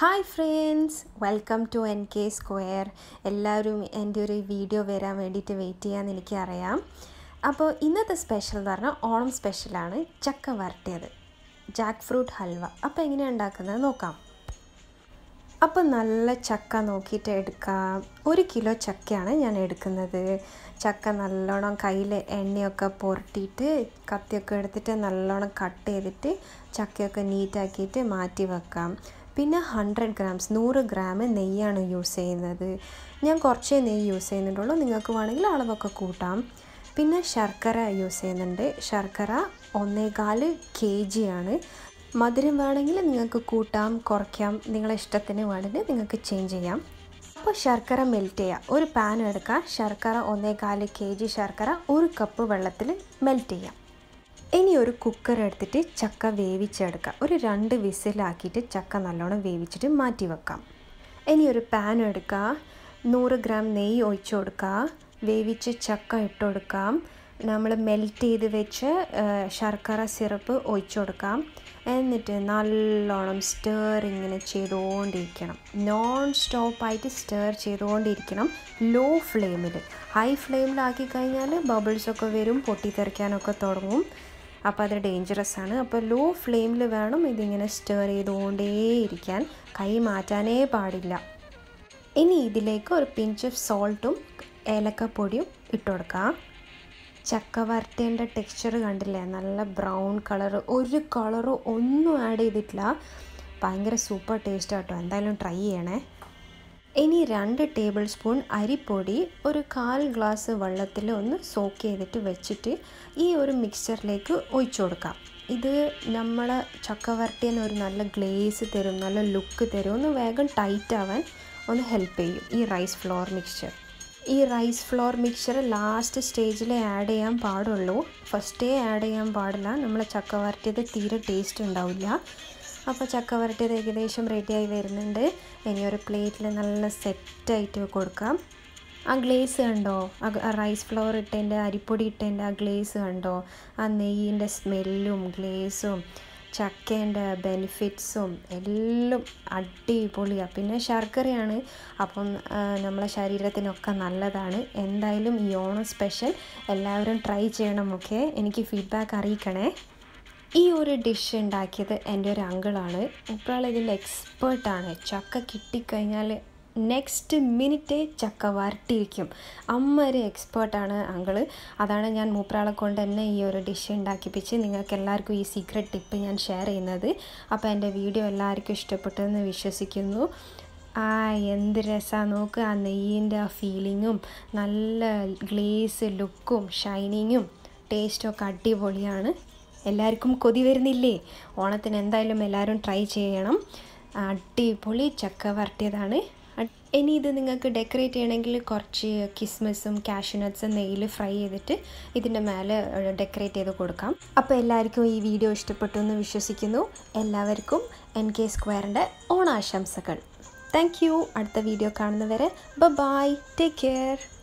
hi friends welcome to N K square എല്ലാവരും എൻ്റെ ഒരു വീഡിയോ വരാൻ വേണ്ടിയിട്ട് വെയിറ്റ് ചെയ്യാമെന്ന് എനിക്കറിയാം അപ്പോൾ ഇന്നത്തെ സ്പെഷ്യൽ എന്ന് പറഞ്ഞാൽ ഓണം സ്പെഷ്യലാണ് ചക്ക വരട്ടിയത് ജാക്ക് ഫ്രൂട്ട് ഹൽവ അപ്പോൾ എങ്ങനെയാണ് ഉണ്ടാക്കുന്നത് നോക്കാം അപ്പോൾ നല്ല ചക്ക നോക്കിയിട്ട് എടുക്കാം ഒരു കിലോ ചക്കയാണ് ഞാൻ എടുക്കുന്നത് ചക്ക നല്ലോണം കയ്യിൽ എണ്ണയൊക്കെ പുരട്ടിയിട്ട് കത്തിയൊക്കെ എടുത്തിട്ട് നല്ലോണം കട്ട് ചെയ്തിട്ട് ചക്കയൊക്കെ നീറ്റാക്കിയിട്ട് മാറ്റി വെക്കാം പിന്നെ ഹൺഡ്രഡ് ഗ്രാംസ് നൂറ് ഗ്രാം നെയ്യാണ് യൂസ് ചെയ്യുന്നത് ഞാൻ കുറച്ചേ നെയ്യ് യൂസ് ചെയ്യുന്നുണ്ടുള്ളൂ നിങ്ങൾക്ക് വേണമെങ്കിൽ അളവൊക്കെ കൂട്ടാം പിന്നെ ശർക്കര യൂസ് ചെയ്യുന്നുണ്ട് ശർക്കര ഒന്നേകാല് കെ ജി ആണ് മധുരം വേണമെങ്കിൽ നിങ്ങൾക്ക് കൂട്ടാം കുറയ്ക്കാം നിങ്ങളെ ഇഷ്ടത്തിന് വേണമെങ്കിൽ നിങ്ങൾക്ക് ചേഞ്ച് ചെയ്യാം അപ്പോൾ ശർക്കര മെൽറ്റ് ചെയ്യുക ഒരു പാൻ എടുക്കുക ശർക്കര ഒന്നേകാല് കെ ജി ശർക്കര ഒരു കപ്പ് വെള്ളത്തിൽ മെൽറ്റ് ചെയ്യാം ഇനി ഒരു കുക്കർ എടുത്തിട്ട് ചക്ക വേവിച്ചെടുക്കുക ഒരു രണ്ട് വിസിലാക്കിയിട്ട് ചക്ക നല്ലോണം വേവിച്ചിട്ട് മാറ്റി വെക്കാം ഇനി ഒരു പാൻ എടുക്കുക നൂറ് ഗ്രാം നെയ്യ് ഒഴിച്ചു കൊടുക്കുക വേവിച്ച് ചക്ക ഇട്ട് കൊടുക്കാം നമ്മൾ മെൽറ്റ് ചെയ്ത് വെച്ച് ശർക്കര സിറപ്പ് ഒഴിച്ചു കൊടുക്കാം എന്നിട്ട് നല്ലോണം സ്റ്റേർ ഇങ്ങനെ ചെയ്തുകൊണ്ടിരിക്കണം നോൺ സ്റ്റോപ്പായിട്ട് സ്റ്റേർ ചെയ്തുകൊണ്ടിരിക്കണം ലോ ഫ്ലെയിമിൽ ഹൈ ഫ്ലെയിമിലാക്കി കഴിഞ്ഞാൽ ബബിൾസൊക്കെ വരും പൊട്ടിത്തെറിക്കാനൊക്കെ തുടങ്ങും അപ്പോൾ അത് ഡേഞ്ചറസ് ആണ് അപ്പോൾ ലോ ഫ്ലെയിമിൽ വേണം ഇതിങ്ങനെ സ്റ്റേർ ചെയ്തുകൊണ്ടേയിരിക്കാൻ കൈ മാറ്റാനേ പാടില്ല ഇനി ഇതിലേക്ക് ഒരു പിഞ്ച് ഓഫ് സോൾട്ടും ഏലക്കപ്പൊടിയും ഇട്ട് കൊടുക്കാം ചക്ക വരട്ടേൻ്റെ ടെക്സ്ചർ കണ്ടില്ലേ നല്ല ബ്രൗൺ കളർ ഒരു കളറും ഒന്നും ആഡ് ചെയ്തിട്ടില്ല ഭയങ്കര സൂപ്പർ ടേസ്റ്റ് കേട്ടോ എന്തായാലും ട്രൈ ചെയ്യണേ ഇനി രണ്ട് ടേബിൾ സ്പൂൺ അരിപ്പൊടി ഒരു കാൽ ഗ്ലാസ് വെള്ളത്തിൽ ഒന്ന് സോക്ക് ചെയ്തിട്ട് വെച്ചിട്ട് ഈ ഒരു മിക്സ്ചറിലേക്ക് ഒഴിച്ചു കൊടുക്കാം ഇത് നമ്മളെ ചക്ക വരട്ടിന് ഒരു നല്ല ഗ്ലേസ് തരും നല്ല ലുക്ക് തരും ഒന്ന് വേഗം ടൈറ്റ് ആവാൻ ഒന്ന് ഹെൽപ്പ് ചെയ്യും ഈ റൈസ് ഫ്ലോർ മിക്സ്ചർ ഈ റൈസ് ഫ്ലോർ മിക്സ്ചർ ലാസ്റ്റ് സ്റ്റേജിൽ ആഡ് ചെയ്യാൻ പാടുള്ളൂ ഫസ്റ്റേ ആഡ് ചെയ്യാൻ പാടില്ല നമ്മൾ ചക്ക വരട്ടിയത് തീരെ ടേസ്റ്റ് ഉണ്ടാവില്ല അപ്പോൾ ചക്ക വരട്ടിയത് ഏകദേശം റെഡിയായി വരുന്നുണ്ട് ഇനി ഒരു പ്ലേറ്റിൽ നല്ല സെറ്റായിട്ട് കൊടുക്കാം ആ ഗ്ലേസ് കണ്ടോ ആ റൈസ് ഫ്ലോർ ഇട്ടതിൻ്റെ അരിപ്പൊടി ഇട്ടതിൻ്റെ ആ ഗ്ലേസ് കണ്ടോ ആ നെയ്യിൻ്റെ സ്മെല്ലും ഗ്ലേസും ചക്കേൻ്റെ ബെനിഫിറ്റ്സും എല്ലാം അടിപൊളിയാണ് പിന്നെ ശർക്കരയാണ് അപ്പം നമ്മളെ ശരീരത്തിനൊക്കെ നല്ലതാണ് എന്തായാലും ഈ ഓണം സ്പെഷ്യൽ എല്ലാവരും ട്രൈ ചെയ്യണം ഓക്കെ എനിക്ക് ഫീഡ്ബാക്ക് അറിയിക്കണേ ഈ ഒരു ഡിഷ് ഉണ്ടാക്കിയത് എൻ്റെ ഒരു അങ്കിളാണ് ഇപ്പോൾ ഇതിൽ എക്സ്പേർട്ടാണ് ചക്ക കിട്ടിക്കഴിഞ്ഞാൽ നെക്സ്റ്റ് മിനിറ്റ് ചക്ക വരട്ടിയിരിക്കും അമ്മ ഒരു എക്സ്പേർട്ടാണ് അങ്കിള് അതാണ് ഞാൻ മൂപ്പറാളെ കൊണ്ട് തന്നെ ഈ ഒരു ഡിഷ് ഉണ്ടാക്കിപ്പിച്ച് നിങ്ങൾക്ക് എല്ലാവർക്കും ഈ സീക്രട്ട് ടിപ്പ് ഞാൻ ഷെയർ ചെയ്യുന്നത് അപ്പോൾ എൻ്റെ വീഡിയോ എല്ലാവർക്കും ഇഷ്ടപ്പെട്ടെന്ന് വിശ്വസിക്കുന്നു ആ എന്ത് രസമാണ് നോക്ക് ആ നെയ്യിൻ്റെ ആ ഫീലിങ്ങും നല്ല ഗ്ലേസ് ലുക്കും ഷൈനിങ്ങും ടേസ്റ്റും ഒക്കെ അടിപൊളിയാണ് എല്ലാവർക്കും കൊതി വരുന്നില്ലേ ഓണത്തിന് എന്തായാലും എല്ലാവരും ട്രൈ ചെയ്യണം അടിപൊളി ചക്ക വരട്ടിയതാണ് ഇനി ഇത് നിങ്ങൾക്ക് ഡെക്കറേറ്റ് ചെയ്യണമെങ്കിൽ കുറച്ച് കിസ്മസും കാഷ്യൂനട്ട്സും നെയ്യിൽ ഫ്രൈ ചെയ്തിട്ട് ഇതിൻ്റെ മേലെ ഡെക്കറേറ്റ് ചെയ്ത് കൊടുക്കാം അപ്പോൾ എല്ലാവർക്കും ഈ വീഡിയോ ഇഷ്ടപ്പെട്ടു എന്ന് വിശ്വസിക്കുന്നു എല്ലാവർക്കും എൻ കെ സ്ക്വയറിൻ്റെ ഓണാശംസകൾ താങ്ക് യു അടുത്ത വീഡിയോ കാണുന്നവരെ ബ ബായ് ടേക്ക് കെയർ